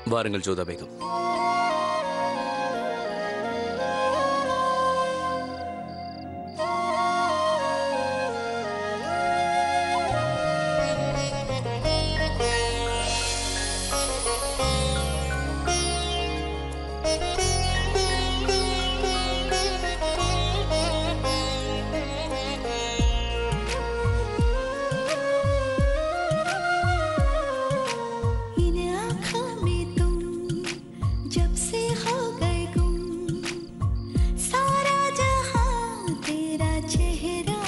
வாருங்கள் ஜோதா பேகம் इन आँखों में तुम जब से हो गए गुम सारा जहां तेरा चेहरा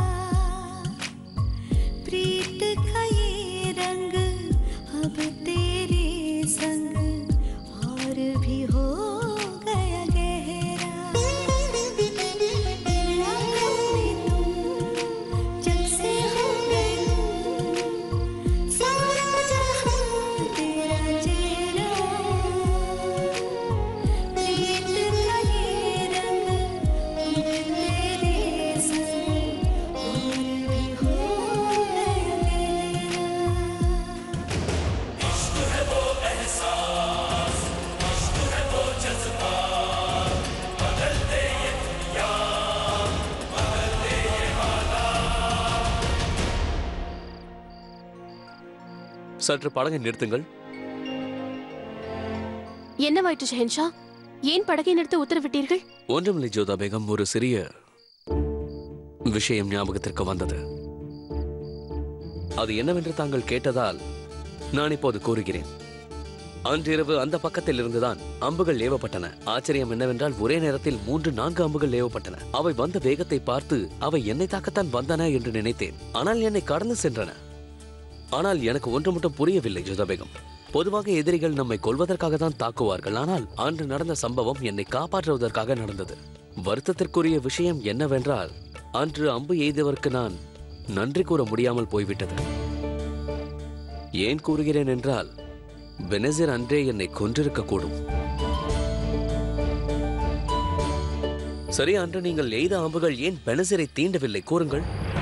प्रीत का ये रंग अब तेरे संग और भी हो गया गहरा इन आँखों में तुम जब से हो गए गुम सारा जहां तेरा चेहरा प्रीत का ये रंग अब तेरे संग और भी हो गया गहरा சற்று படகை நிறுத்துங்கள் என்னவாயிற்று ஷெஹன்ஷா ஏன் படகை நிறுத்த உத்தரவிட்டீர்கள் ஒன்றுமில்லை ஜோதா பேகம் ஒரு சிறிய விஷயம் ஞாபகத்திற்கு வந்தது அது என்னவென்று தாங்கள் கேட்டதால் நான் இப்போது கூறுகிறேன் அன்றிரவு அந்த பக்கத்தில் இருந்துதான் அம்புகள் ஏவப்பட்டன ஆச்சரியம் என்னவென்றால் ஒரே நேரத்தில் மூன்று நான்கு அம்புகள் ஏவப்பட்டன அவை வந்த வேகத்தை பார்த்து அவை என்னை தாக்கத்தான் வந்தன என்று நினைத்தேன் ஆனால் என்னை கடந்து சென்றன ஆனால் எனக்கு ஒன்று மட்டும் புரியவில்லை ஜோதா பேகம் பொதுவாக எதிரிகள் நம்மை கொல்வதற்காக தான் தாக்குவார்கள் ஆனால் அன்று நடந்த சம்பவம் என்னை காப்பாற்றுவதற்காக நடந்தது வருத்தத்திற்குரிய விஷயம் என்னவென்றால் அன்று அம்பு எய்தவருக்கு நான் நன்றி கூற முடியாமல் போய்விட்டது ஏன் கூறுகிறேன் என்றால் பெனசிர் அன்றே என்னை கொன்றிருக்க கூடும் சரி அன்று நீங்கள் எய்த அம்புகள் ஏன் பெனசிரை தீண்டவில்லை கூறுங்கள்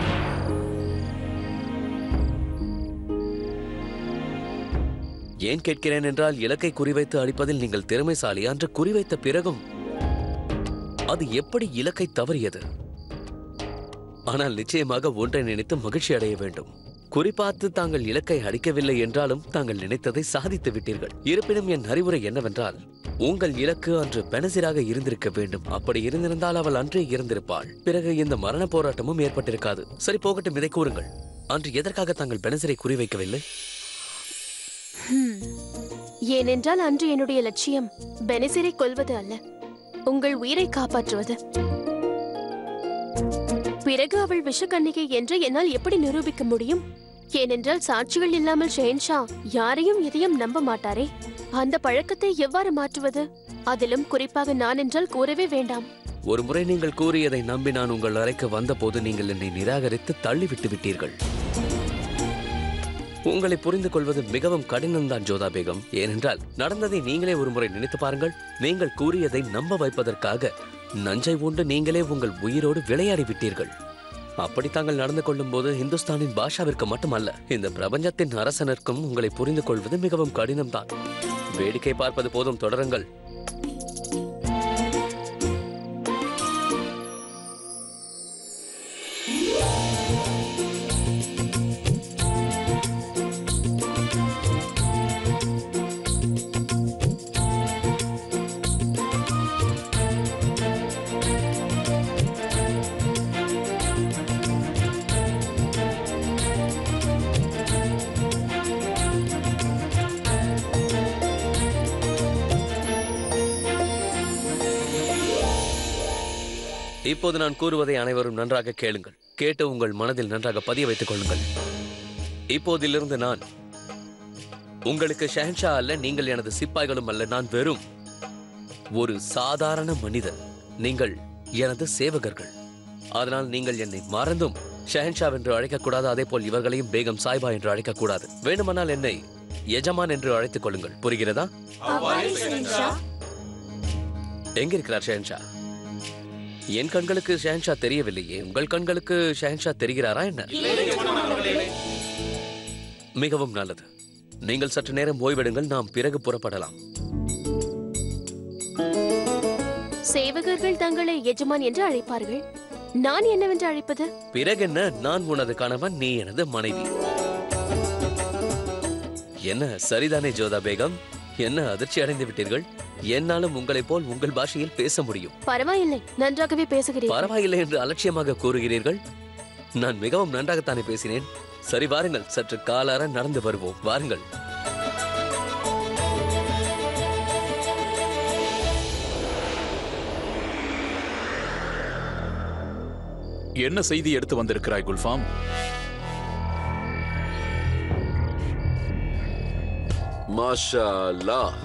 ஏன் கேட்கிறேன் என்றால் இலக்கை குறிவைத்து அடிப்பதில் நீங்கள் திறமைசாலி அன்று குறிவைத்த பிறகும் அது எப்படி இலக்கை தவறியது ஆனால் நிச்சயமாக ஒன்றை நினைத்து மகிழ்ச்சி அடைய வேண்டும் குறிப்பார்த்து தாங்கள் இலக்கை அடிக்கவில்லை என்றாலும் தாங்கள் நினைத்ததை சாதித்து விட்டீர்கள் இருப்பினும் என் அறிவுரை என்னவென்றால் உங்கள் இலக்கு அன்று பெனசிராக இருந்திருக்க வேண்டும் அப்படி இருந்திருந்தால் அவள் அன்றே இறந்திருப்பாள் பிறகு இந்த மரண போராட்டமும் ஏற்பட்டிருக்காது சரி போகட்டும் இதை கூறுங்கள் அன்று எதற்காக தாங்கள் பெனசிரை குறிவைக்கவில்லை ஏனென்றால் அன்று என்னுடைய லட்சியம் பெனிசிரை கொல்வது அல்ல உங்கள் உயிரை காப்பாற்றுவது பிறகு அவள் விஷக்கன்னிகை என்று என்னால் எப்படி நிரூபிக்க முடியும் ஏனென்றால் சாட்சிகள் இல்லாமல் ஷெஹன்ஷா யாரையும் எதையும் நம்ப மாட்டாரே அந்த பழக்கத்தை எவ்வாறு மாற்றுவது அதிலும் குறிப்பாக நான் என்றால் கூறவே வேண்டாம் ஒரு முறை நீங்கள் கூறியதை நம்பி நான் உங்கள் அறைக்கு வந்தபோது நீங்கள் என்னை நிராகரித்து தள்ளிவிட்டு விட்டீர்கள் உங்களை புரிந்து கொள்வது மிகவும் கடினம்தான் ஜோதா பேகம் ஏனென்றால் நடந்ததை நீங்களே ஒரு முறை நினைத்து பாருங்கள் நீங்கள் கூறியதை நம்ப வைப்பதற்காக நஞ்சை உண்டு நீங்களே உங்கள் உயிரோடு விளையாடி விட்டீர்கள் அப்படி தாங்கள் நடந்து கொள்ளும் போது இந்துஸ்தானின் பாஷாவிற்கு மட்டுமல்ல இந்த பிரபஞ்சத்தின் அரசனருக்கும் உங்களை புரிந்து கொள்வது மிகவும் கடினம்தான் வேடிக்கை பார்ப்பது போதும் தொடருங்கள் இப்போது நான் கூறுவதை அனைவரும் நன்றாக கேளுங்கள் கேட்டு உங்கள் மனதில் நன்றாக பதிய வைத்துக் கொள்ளுங்கள் இப்போதிலிருந்து நான் உங்களுக்கு ஷஹன்ஷா அல்ல நீங்கள் எனது சிப்பாய்களும் அல்ல நான் வெறும் ஒரு சாதாரண மனிதன் நீங்கள் எனது சேவகர்கள் அதனால் நீங்கள் என்னை மறந்தும் ஷஹன்ஷா என்று அழைக்கக்கூடாது அதே போல் இவர்களையும் பேகம் சாய்பா என்று அழைக்கக்கூடாது வேண்டுமானால் என்னை எஜமான் என்று அழைத்துக் கொள்ளுங்கள் புரிகிறதா எங்கிருக்கிறார் ஷஹன்ஷா என் கண்களுக்கு ஷஹன்ஷா தெரியவில்லையே உங்கள் கண்களுக்கு ஷஹன்ஷா தெரிகிறாரா என்ன மிகவும் நல்லது நீங்கள் சற்று நேரம் ஓய்வெடுங்கள் நாம் பிறகு புறப்படலாம் சேவகர்கள் தங்களை எஜமான் என்று அழைப்பார்கள் நான் என்னவென்று அழைப்பது பிறகென்ன நான் உனது கணவன் நீ எனது மனைவி என்ன சரிதானே ஜோதா பேகம் என்ன அதிர்ச்சி அடைந்து விட்டீர்கள் என்னாலும் உங்களைப் போல் உங்கள் பாஷையில் பேச முடியும் பரவாயில்லை நன்றாகவே பேசுகிறேன் பரவாயில்லை என்று அலட்சியமாக கூறுகிறீர்கள் நான் மிகவும் நன்றாகத்தானே பேசினேன் சரி வாருங்கள் சற்று காலார நடந்து வருவோம் வாருங்கள் என்ன செய்தி எடுத்து வந்திருக்கிறாய் குல்ஃபாம் மாஷா அல்லாஹ்.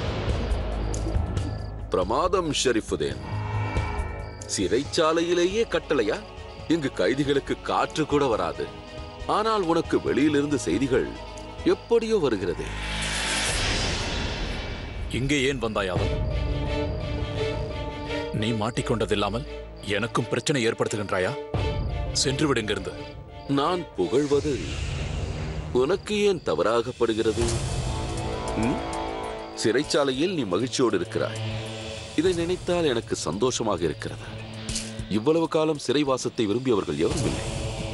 பிரமாதம் ஷெரீஃபுதேன் சிறைச்சாலையிலேயே கட்டளையா இங்கு கைதிகளுக்கு காற்று கூட வராது ஆனால் உனக்கு வெளியிலிருந்து செய்திகள் எப்படியோ வருகிறது இங்கே ஏன் வந்தாயாதம் நீ மாட்டிக்கொண்டதில்லாமல் எனக்கும் பிரச்சனை ஏற்படுத்துகின்றாயா சென்று விடுங்கிருந்து நான் புகழ்வது உனக்கு ஏன் தவறாகப்படுகிறது ம்? சிறைச்சாலையில் நீ மகிழ்ச்சியோடு இருக்கிறாய் இதை நினைத்தால் எனக்கு சந்தோஷமாக இருக்கிறது இவ்வளவு காலம் சிறைவாசத்தை விரும்பியவர்கள் எவரும் இல்லை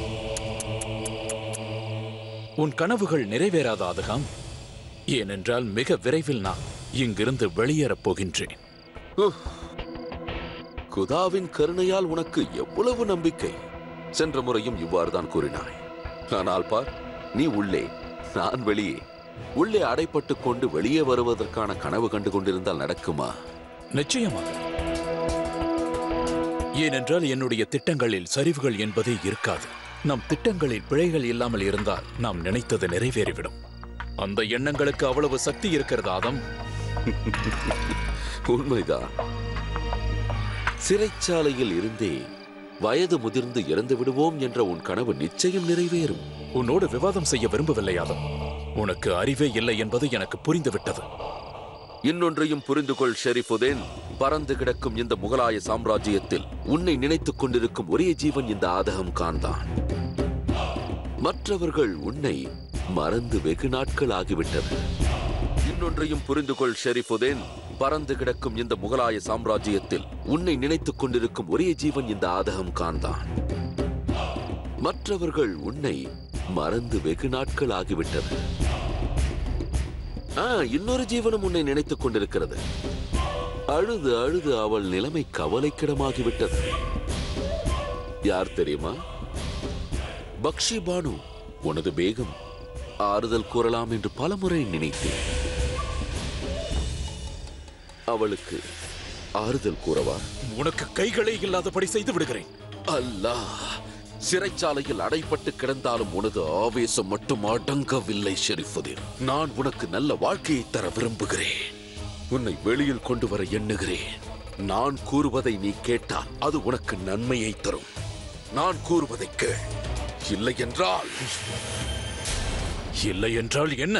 உன் கனவுகள் நிறைவேறாத ஆதகாம் ஏனென்றால் மிக விரைவில் நான் இங்கிருந்து வெளியேறப் போகின்றேன் உஃப். குதாவின் கருணையால் உனக்கு எவ்வளவு நம்பிக்கை சென்ற முறையும் இவ்வாறுதான் கூறினாய் ஆனால் பார் நீ உள்ளே நான் வெளியே உள்ளே அடைப்பட்டுக் கொண்டு வெளியே வருவதற்கான கனவு கண்டு கொண்டிருந்தால் நடக்குமா நிச்சயமாக ஏனென்றால் என்னுடைய திட்டங்களில் சரிவுகள் என்பதே இருக்காது நம் திட்டங்களில் பிழைகள் இல்லாமல் இருந்தால் நாம் நினைத்தது நிறைவேறிவிடும் அந்த எண்ணங்களுக்கு அவ்வளவு சக்தி இருக்கிறது ஆதம் உண்மைதான் சிறைச்சாலையில் இருந்தே வயது முதிர்ந்து இறந்து விடுவோம் என்ற உன் கனவு நிச்சயம் நிறைவேறும் உன்னோடு விவாதம் செய்ய விரும்பவில்லை ஆதம் உனக்கு அறிவே இல்லை என்பது எனக்கு புரிந்துவிட்டது இன்னொன்றையும் புரிந்து கொள் ஷெரீஃபுதேன் பறந்து கிடக்கும் இந்த முகலாய சாம்ராஜ்யத்தில் உன்னை நினைத்துக் கொண்டிருக்கும் ஒரே ஜீவன் இந்த ஆதகம் கான்தான் மற்றவர்கள் உன்னை மறந்து வெகு நாட்கள் ஆகிவிட்டது இன்னொன்றையும் புரிந்து கொள் ஷெரீஃபுதேன் பறந்து கிடக்கும் இந்த முகலாய சாம்ராஜ்யத்தில் உன்னை நினைத்துக் கொண்டிருக்கும் ஒரே ஜீவன் இந்த ஆதகம் கான்தான் மற்றவர்கள் உன்னை மறந்து வெகு நாட்கள் ஆகிவிட்டது ஆ இன்னொரு ஜீவனும் உன்னை நினைத்துக் கொண்டிருக்கிறது அழுது அழுது அவள் நிலைமை கவலைக்கிடமாகிவிட்டது யார் தெரியுமா பக்ஷி பானு உனது பேகம் ஆறுதல் கூறலாம் என்று பலமுறை நினைத்தேன் அவளுக்கு ஆறுதல் கூறவா உனக்கு கைகளே இல்லாதபடி செய்து விடுகிறேன் அல்லாஹ் சிறைச்சாலையில் அடைப்பட்டு கிடந்தாலும் உனது ஆவேசம் மட்டும் அடங்கவில்லை ஷெரீஃபுதீன் நான் உனக்கு நல்ல வாழ்க்கையை தர விரும்புகிறேன் உன்னை வெளியில் கொண்டு வர எண்ணுகிறேன் நான் கூறுவதை நீ கேட்டால் அது உனக்கு நன்மையை தரும் நான் கூறுவதை கேள் இல்லை என்றால் இல்லை என்றால் என்ன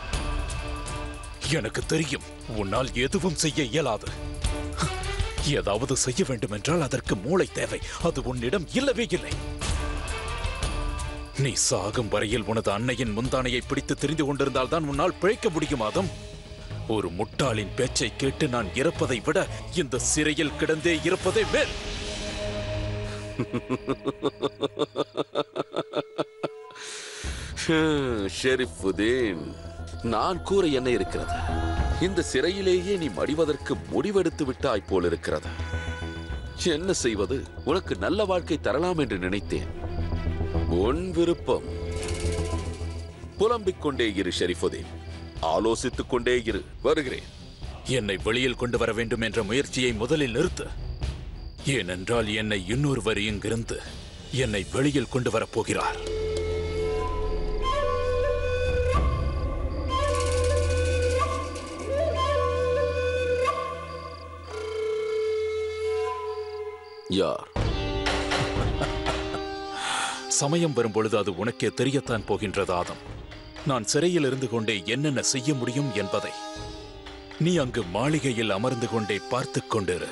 எனக்கு தெரியும் உன்னால் எதுவும் செய்ய இயலாது ஏதாவது செய்ய வேண்டும் என்றால் அதற்கு மூளை தேவை அது உன்னிடம் இல்லவே இல்லை நீ சாகும் வரையில் உனது அன்னையின் முந்தானையை பிடித்து தெரிந்து கொண்டிருந்தால் தான் உன்னால் பிழைக்க முடியும் ஆதம் ஒரு முட்டாளின் பேச்சை கேட்டு நான் இறப்பதை விட இந்த சிறையில் கிடந்தே இருப்பதை மேல் ஹம், ஷெரீஃபுதீன் நான் கூற என்ன இருக்கிறது இந்த சிறையிலேயே நீ மடிவதற்கு முடிவெடுத்து விட்டாய் போல் இருக்கிறது என்ன செய்வது உனக்கு நல்ல வாழ்க்கை தரலாம் என்று நினைத்தேன் உன் விருப்பம் புலம்பிக் கொண்டே இரு ஷெரீஃபுதீன் ஆலோசித்துக் கொண்டே இரு வருகிறேன் என்னை வெளியில் கொண்டு வர வேண்டும் என்ற முயற்சியை முதலில் நிறுத்து ஏனென்றால் என்னை இன்னொருவர் இங்கிருந்து என்னை வெளியில் கொண்டு வரப் போகிறார் யார் சமயம் வரும்பொழுது அது உனக்கே தெரியத்தான் போகின்றது ஆதம் நான் சிறையில் இருந்து கொண்டே என்னென்ன செய்ய முடியும் என்பதை நீ அங்கு மாளிகையில் அமர்ந்து கொண்டே பார்த்துக் கொண்டிரு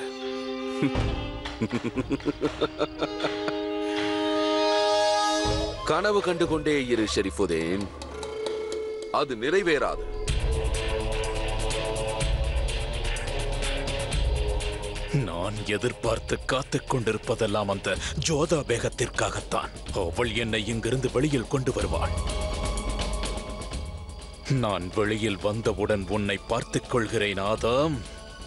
கனவு கண்டு கொண்டே இரு ஷெரீஃபுதீன் அது நிறைவேறாது நான் எதிர்பார்த்து காத்துக் கொண்டிருப்பதெல்லாம் அந்த ஜோதா பேகத்திற்காகத்தான் அவள் என்னை இங்கிருந்து வெளியில் கொண்டு வருவாள் நான் வெளியில் வந்தவுடன் உன்னை பார்த்துக் கொள்கிறேன் ஆதாம்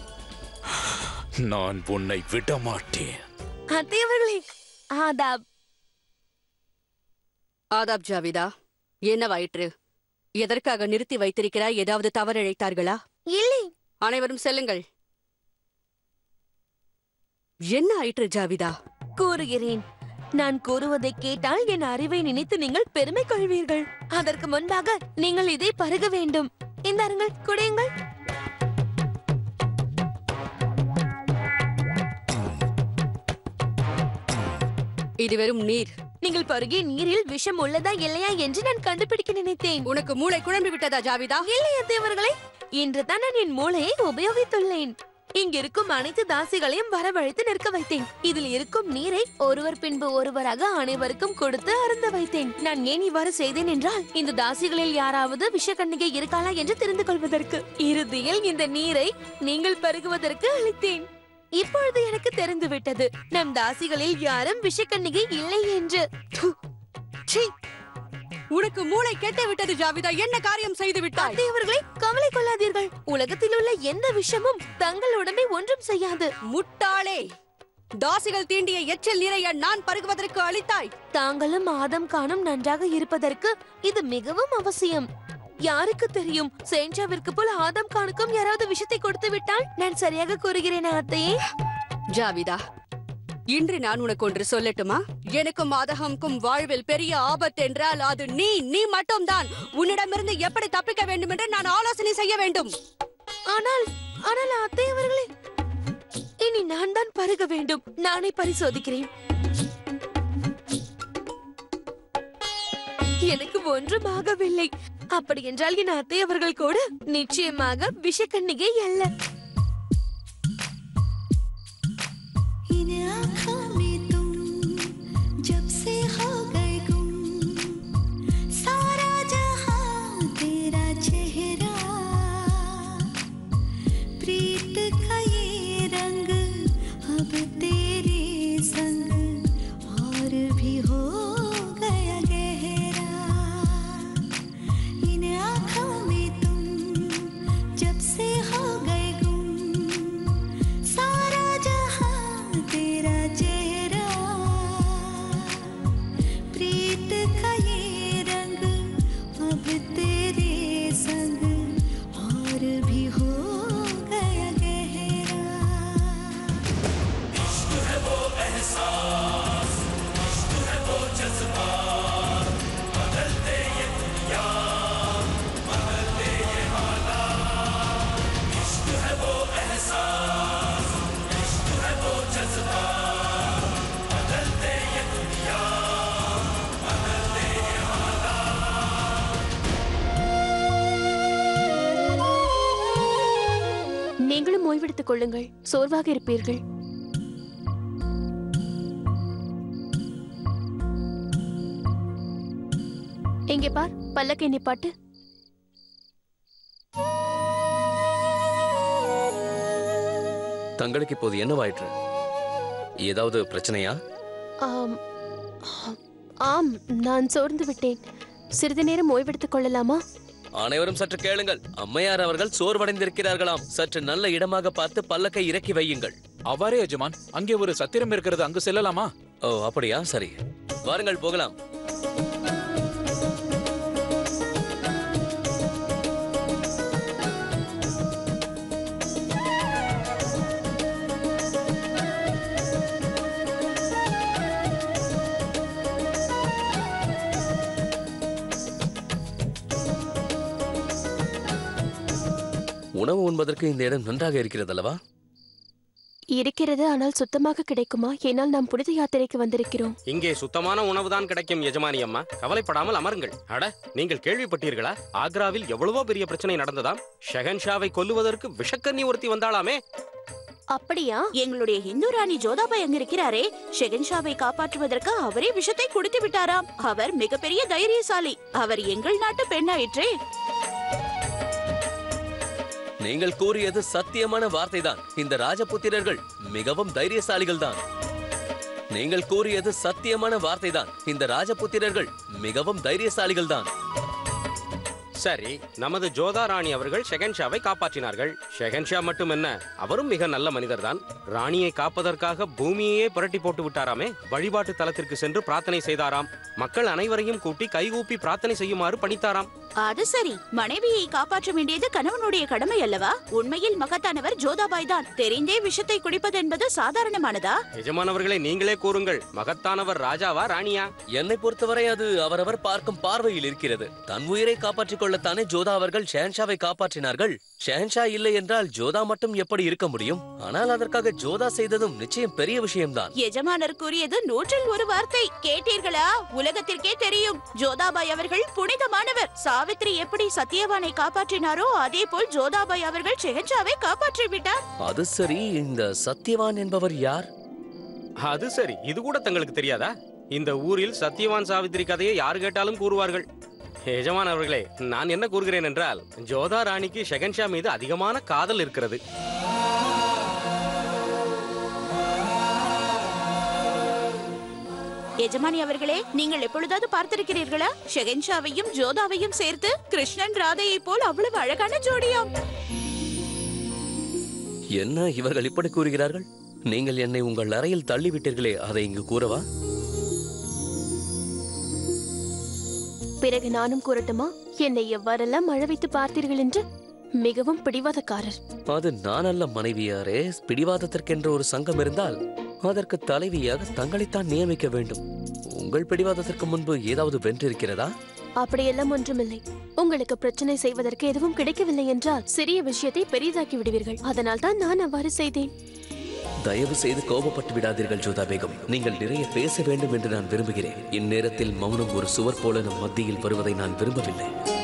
நான் உன்னை விடமாட்டேன் அத்தையவர்களே ஆதாப் ஆதாப் ஜாவிதா என்னவாயிற்று எதற்காக நிறுத்தி வைத்திருக்கிறாய் ஏதாவது தவறிழைத்தார்களா இல்லை அனைவரும் செல்லுங்கள் என்ன ஆயிற்று ஜாவிதா கூறுகிறேன் நான் கூறுவதை கேட்டால் என் அறிவை நினைத்து நீங்கள் பெருமை கொள்வீர்கள் அதற்கு முன்பாக நீங்கள் இதை பருக வேண்டும் இந்தாருங்கள் குடியுங்கள் இது வெறும் நீர் நீங்கள் பருகிய நீரில் விஷம் உள்ளதா இல்லையா என்று நான் கண்டுபிடிக்க நினைத்தேன் உனக்கு மூளை குழம்பி விட்டதா ஜாவிதா இல்லை அத்தையவர்களே இன்று தான் நான் என் மூளையை உபயோகித்துள்ளேன் இங்கிருக்கும் அனைத்து தாசிகளையும் வரவழைத்து நிற்க வைத்தேன் இதில் இருக்கும் நீரை ஒருவர் பின்பு ஒருவராக அனைவருக்கும் கொடுத்து அருந்த வைத்தேன் நான் ஏன் இவ்வாறு செய்தேன் என்றால் இந்த தாசிகளில் யாராவது விஷக்கண்ணிகை இருக்காளா என்று தெரிந்து கொள்வதற்கு இறுதியில் இந்த நீரை நீங்கள் பருகுவதற்கு அளித்தேன் இப்பொழுது எனக்கு தெரிந்து விட்டது நம் தாசிகளில் யாரும் விஷக்கண்ணிகை இல்லை என்று து. சீ உனக்கு மூளை கெட்டு விட்டது ஜாவிதா என்ன காரியம் செய்து விட்டாய் அத்தையவர்களே கவலை கொள்ளாதீர்கள் உலகத்தில் உள்ள எந்த விஷமும் தங்கள் உடம்பை ஒன்றும் செய்யாது முட்டாளே தாசிகள் தீண்டிய எச்சில் நீரைய நான் பருகுவதற்கு அளித்தாய் தாங்களும் ஆதம் காணும் நன்றாக இருப்பதற்கு இது மிகவும் அவசியம் யாருக்கு தெரியும் சேஞ்சாவிற்கு போல ஆதம் கானுக்கும் யாராவது விஷத்தை கொடுத்து விட்டால் நான் சரியாக கூறுகிறேன் அத்தையே ஜாவிதா இன்று நான் உனக்கு ஒன்று சொல்லட்டுமா எனக்கும் ஆதகம்க்கும் வாழ்வில் பெரிய ஆபத்து என்றால் அது நீ நீ மட்டும்தான் உன்னிடமிருந்து எப்படி தப்பிக்க வேண்டும் என்று நான் ஆலோசனை செய்ய வேண்டும் ஆனால் ஆனால் அத்தையவர்களே இனி நான் தான் பருக வேண்டும் நானே பரிசோதிக்கிறேன் எனக்கு ஒன்றும் ஆகவில்லை அப்படி என்றால் என் அத்தை அவர்கள் கூட நிச்சயமாக விஷக்கண்ணிகை அல்ல इन आँखों में तुम जब से हो गए गुम सारा जहां तेरा चेहरा प्रीत का ये रंग अब तेरे संग और भी हो गया गहरा इन आँखों में तुम जब से हो गए गुम सारा जहां तेरा चेहरा प्रीत का ये रंग अब तेरे संग और भी हो गया गहरा நீங்களும் ஓய்வெடுத்துக் கொள்ளுங்கள் சோர்வாக இருப்பீர்கள் இங்கே பார் பல்லக்கை நிப்பாட்டு தங்களுக்கு இப்போது என்னவாயிற்று ஏதாவது பிரச்சனையா ஆம் ஆம் நான் சோர்ந்து விட்டேன் சிறிது நேரம் ஓய்வெடுத்துக் கொள்ளலாமா அனைவரும் சற்று கேளுங்கள் அம்மையார் அவர்கள் சோர்வடைந்திருக்கிறார்களாம் சற்று நல்ல இடமாக பார்த்து பல்லக்கை இறக்கி வையுங்கள் அவ்வாறே எஜமான் அங்கே ஒரு சத்திரம் இருக்கிறது அங்கு செல்லலாமா ஓ அப்படியா சரி வாருங்கள் போகலாம் உணவு உண்பதற்கு இந்த இடம் நன்றாக இருக்கிறது அல்லவா இருக்கிறது ஆனால் சுத்தமாக கிடைக்குமா ஏனால் நாம் புனித யாத்திரைக்கு வந்திருக்கிறோம் இங்கே சுத்தமான உணவுதான் கிடைக்கும் எஜமானி அம்மா கவலைப்படாமல் அமருங்கள் அட நீங்கள் கேள்விப்பட்டீர்களா ஆக்ராவில் எவ்வளவோ பெரிய பிரச்சனை நடந்ததாம் ஷெஹன்ஷாவை கொல்லுவதற்கு விஷக்கன்னி ஒருத்தி வந்தாளாமே அப்படியா எங்களுடைய இந்து ராணி ஜோதாபாய் அங்க இருக்கிறாரே ஷெகன்ஷாவை காப்பாற்றுவதற்கு அவரே விஷத்தை குடித்து விட்டாராம் அவர் மிகப்பெரிய தைரியசாலி அவர் எங்கள் நாட்டு பெண்ணாயிற்றே நீங்கள் கூறியது சத்தியமான வார்த்தைதான் இந்த ராஜபுத்திரர்கள் மிகவும் தைரியசாலிகள் தான் நீங்கள் கூறியது சத்தியமான வார்த்தைதான் இந்த ராஜபுத்திரர்கள் மிகவும் தைரியசாலிகள் தான் சரி நமது ஜோதா ராணி அவர்கள் ஷெகன்ஷாவை காப்பாற்றினார்கள் ஷெகன்ஷா மட்டும் என்ன அவரும் மிக நல்ல மனிதர்தான் ராணியை காப்பதற்காக பூமியையே புரட்டி போட்டு விட்டாராமே வழிபாட்டு தலத்திற்கு சென்று பிரார்த்தனை செய்தாராம் மக்கள் அனைவரையும் கூட்டி கைகூப்பி பிரார்த்தனை செய்யுமாறு பணித்தாராம் அது சரி மனைவியை காப்பாற்ற வேண்டியது கணவனுடைய கடமை அல்லவா உண்மையில் மகத்தானவர் ஜோதாபாய் தான் தெரிந்தே விஷத்தை குடிப்பது என்பது சாதாரணமானதா எஜமானவர்களை நீங்களே கூறுங்கள் மகத்தானவர் ராஜாவா ராணியா என்னை பொறுத்தவரை அது அவரவர் பார்க்கும் பார்வையில் இருக்கிறது தன் உயிரை காப்பாற்றிக் கொள்ளத்தானே ஜோதா அவர்கள் ஷெஹன்ஷாவை காப்பாற்றினார்கள் ஷெஹன்ஷா இல்லை என்றால் ஜோதா மட்டும் எப்படி இருக்க முடியும் ஆனால் அதற்காக ஜோதா செய்ததும் நிச்சயம் பெரிய விஷயம்தான் எஜமானர் கூறியது நூற்றில் ஒரு வார்த்தை கேட்டீர்களா உலகத்திற்கே தெரியும் ஜோதாபாய் அவர்கள் புனிதமானவர் சாவித்ரி எப்படி சத்யவானை காப்பாற்றினாரோ அதே போல் ஜோதாபாய் அவர்கள் ஷெஹன்ஷாவை காப்பாற்றி விட்டார் அது சரி இந்த சத்யவான் என்பவர் யார் அது சரி இது கூட தங்களுக்கு தெரியாதா இந்த ஊரில் சத்யவான் சாவித்திரி கதையை யார் கேட்டாலும் கூறுவார்கள் எஜமான் அவர்களே நான் என்ன கூறுகிறேன் என்றால் ஜோதா ராணிக்கு ஷெகன்ஷா மீது அதிகமான காதல் இருக்கிறது எஜமானி அவர்களே நீங்கள் எப்பொழுதாவது பார்த்திருக்கிறீர்களா ஷெகன்ஷாவையும் ஜோதாவையும் சேர்த்து கிருஷ்ணன் ராதையை போல் அவ்வளவு அழகான ஜோடியாம் என்ன இவர்கள் இப்படி கூறுகிறார்கள் நீங்கள் என்னை உங்கள் அறையில் தள்ளிவிட்டீர்களே அதை இங்கு கூறவா பிறகு நானும் கூறட்டுமா என்னை எவ்வாறெல்லாம் அழ வைத்து பார்த்தீர்கள் என்று மிகவும் பிடிவாதக்காரர் அது நான் அல்ல மனைவியாரே பிடிவாதத்திற்கென்ற ஒரு சங்கம் இருந்தால் அதற்கு தலைவியாக தங்களைத்தான் நியமிக்க வேண்டும் உங்கள் பிடிவாதத்திற்கு முன்பு ஏதாவது வென்றிருக்கிறதா அப்படியெல்லாம் ஒன்றுமில்லை உங்களுக்கு பிரச்சனை செய்வதற்கு எதுவும் கிடைக்கவில்லை என்றால் சிறிய விஷயத்தை பெரிதாக்கி விடுவீர்கள் அதனால் தான் நான் அவ்வாறு செய்தேன் தயவு செய்து கோபப்பட்டு விடாதீர்கள் ஜோதா பேகம் நீங்கள் நிறைய பேச வேண்டும் என்று நான் விரும்புகிறேன் இந்நேரத்தில் மௌனம் ஒரு சுவர் போல நம் மத்தியில் வருவதை நான் விரும்பவில்லை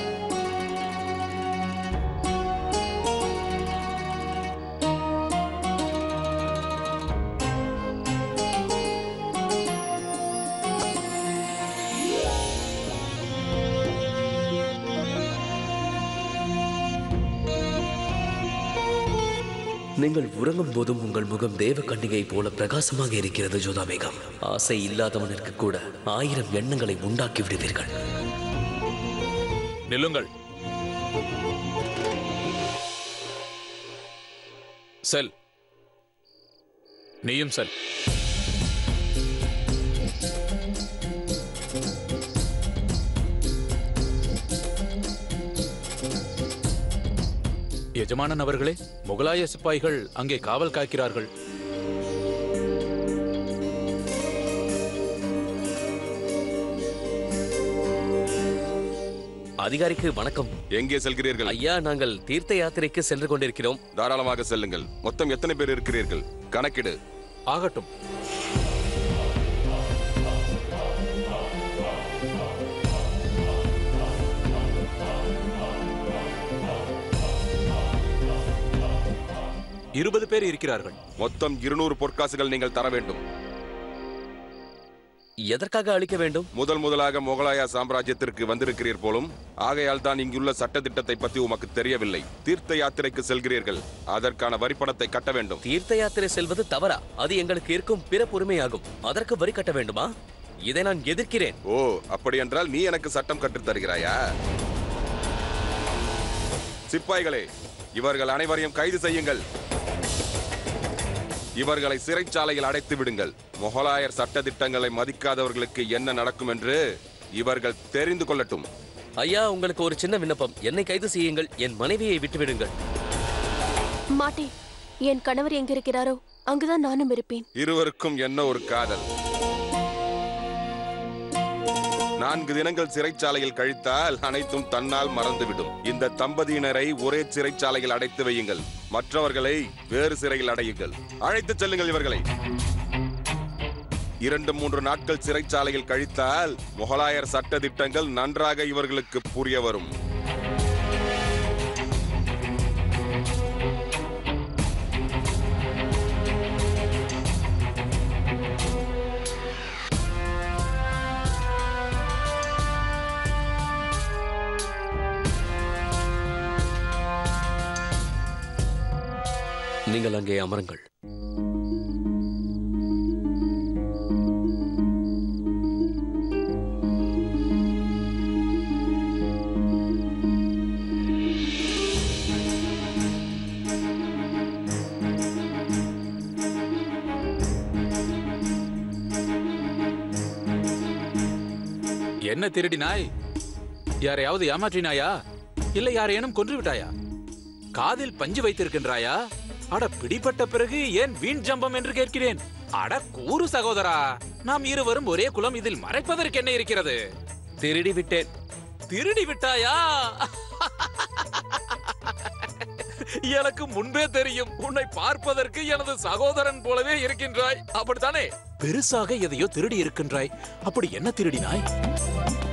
நீங்கள் உறங்கும் போதும் உங்கள் முகம் தேவ கன்னிகை போல பிரகாசமாக இருக்கிறது ஜோதா பேகம் ஆசை இல்லாதவனுக்கு கூட ஆயிரம் எண்ணங்களை உண்டாக்கி விடுவீர்கள் நில்லுங்கள் செல் நீயும் செல் எஜமானன் அவர்களே முகலாய சிப்பாய்கள் அங்கே காவல் காக்கிறார்கள் அதிகாரிக்கு வணக்கம் எங்கே செல்கிறீர்கள் ஐயா நாங்கள் தீர்த்த யாத்திரைக்கு சென்று கொண்டிருக்கிறோம் தாராளமாக செல்லுங்கள் மொத்தம் எத்தனை பேர் இருக்கிறீர்கள் கணக்கிடு ஆகட்டும் இருபது பேர் இருக்கிறார்கள் மொத்தம் இருநூறு பொற்காசுகள் நீங்கள் தர வேண்டும் எதற்காக அளிக்க வேண்டும் முதல் முதலாக முகலாய சாம்ராஜ்யத்திற்கு வந்திருக்கிறீர் போலும் ஆகையால் தான் இங்குள்ள சட்ட திட்டத்தை பற்றி உமக்கு தெரியவில்லை தீர்த்த யாத்திரைக்கு செல்கிறீர்கள் அதற்கான வரிப்பணத்தை கட்ட வேண்டும் தீர்த்த யாத்திரை செல்வது தவறா அது எங்களுக்கு இருக்கும் பிற உரிமையாகும் அதற்கு வரி கட்ட வேண்டுமா இதை நான் எதிர்க்கிறேன் ஓ அப்படி என்றால் நீ எனக்கு சட்டம் கற்றுத் தருகிறாயா சிப்பாய்களே இவர்கள் அனைவரையும் கைது செய்யுங்கள் இவர்களை சிறைச்சாலையில் அடைத்து விடுங்கள் முகலாயர் சட்ட திட்டங்களை மதிக்காதவர்களுக்கு என்ன நடக்கும் என்று இவர்கள் தெரிந்து கொள்ளட்டும் ஐயா உங்களுக்கு ஒரு சின்ன விண்ணப்பம் என்னை கைது செய்யுங்கள் என் மனைவியை விட்டுவிடுங்கள் மாட்டேன் என் கணவர் எங்க இருக்கிறாரோ அங்குதான் நானும் இருப்பேன் இருவருக்கும் என்ன ஒரு காதல் நான்கு தினங்கள் சிறைச்சாலையில் கழித்தால் அனைத்தும் தன்னால் மறந்துவிடும் இந்த தம்பதியினரை ஒரே சிறைச்சாலையில் அடைத்து வையுங்கள் மற்றவர்களை வேறு சிறையில் அடையுங்கள் அழைத்துச் செல்லுங்கள் இவர்களை இரண்டு மூன்று நாட்கள் சிறைச்சாலையில் கழித்தால் முகலாயர் சட்ட திட்டங்கள் நன்றாக இவர்களுக்கு புரிய வரும் நீங்கள் அங்கே அமருங்கள் என்ன திருடினாய் யாரையாவது ஏமாற்றினாயா இல்லை யாரையேனும் கொன்று விட்டாயா காதில் பஞ்சு வைத்திருக்கின்றாயா அட பிடிபட்ட பிறகு ஏன் வீண் ஜம்பம் என்று கேட்கிறேன் அட கூறு சகோதரா நாம் இருவரும் ஒரே குலம் இதில் மறைப்பதற்கு என்ன இருக்கிறது திருடி விட்டேன் திருடி விட்டாயா எனக்கு முன்பே தெரியும் உன்னை பார்ப்பதற்கு எனது சகோதரன் போலவே இருக்கின்றாய் அப்படித்தானே பெருசாக எதையோ திருடி இருக்கின்றாய் அப்படி என்ன திருடினாய்